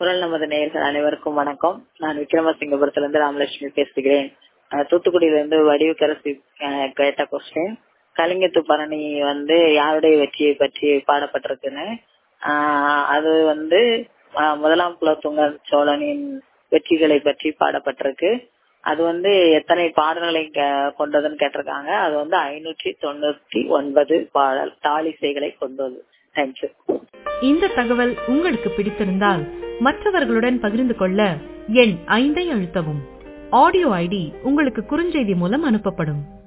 குரல் நமது நேயர்கள் அனைவருக்கும் வணக்கம் நான் விக்ரமசிங்கபுரத்திலிருந்து ராமலட்சுமி பேசுகிறேன் அஹ் தூத்துக்குடியிலிருந்து வடிவுக்கரசி அஹ், கேட்ட கொஸ்டின் கலிங்கத்து பரணி வந்து யாருடைய வெற்றியை பற்றி பாடப்பட்டிருக்குன்னு ஆஹ் அது வந்து ஆஹ் முதலாம் குலத்துங்க சோழனின் வெற்றிகளை பற்றி பாடப்பட்டிருக்கு அது வந்து எத்தனை பாடல்களை க- கொண்டதுன்னு கேட்டிருக்காங்க அது வந்து ஐநூற்றி தொண்ணூத்தி ஒன்பது பாடல் தாளிசைகளை கொண்டது தேங்க்யூ இந்த தகவல் உங்களுக்கு பிடித்திருந்தால் மற்றவர்களுடன் பகிர்ந்து கொள்ள எண் ஐந்தை அழுத்தவும் ஆடியோ ஐடி உங்களுக்கு குறுஞ்செய்தி மூலம் அனுப்பப்படும்